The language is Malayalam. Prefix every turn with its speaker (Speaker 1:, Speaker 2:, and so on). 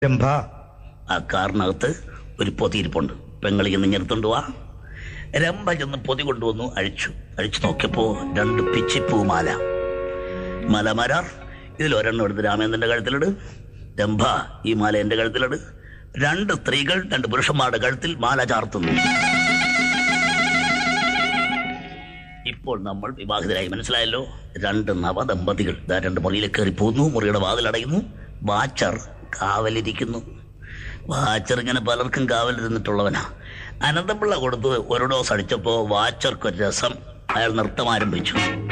Speaker 1: രംഭ
Speaker 2: ആ കാറിനകത്ത് ഒരു പൊതി ഇരിപ്പുണ്ട് പെങ്ങളി എന്ന് ഞെടുത്തോണ്ട് വാ രമ്പ ചെന്ന് പൊതി കൊണ്ടുവന്നു അഴിച്ചു അഴിച്ചു നോക്കിയപ്പോ രണ്ട് പിച്ചിപ്പൂമാല മലമരാർ ഇതിൽ ഒരെണ്ണം എടുത്ത് രാമേന്ദ്രന്റെ കഴുത്തിലിട് രംഭ ഈ മാല എന്റെ കഴുത്തിലിട് രണ്ട് സ്ത്രീകൾ രണ്ട് പുരുഷന്മാരുടെ കഴുത്തിൽ മാല ചാർത്തുന്നു ഇപ്പോൾ നമ്മൾ വിവാഹിതരായി മനസ്സിലായല്ലോ രണ്ട് നവദമ്പതികൾ ദാ രണ്ട് മുറിയിലേക്ക് കയറി പോകുന്നു മുറിയുടെ വാതിലടയുന്നു വാച്ചർ കാവലിരിക്കുന്നു വാച്ചർ ഇങ്ങനെ പലർക്കും കാവലിരുന്നിട്ടുള്ളവനാ അനന്തപിള്ള കൊടുത്ത് ഒരു ഡോസ് അടിച്ചപ്പോ വാച്ചർക്ക് ഒരു രസം അയാൾ നൃത്തം ആരംഭിച്ചു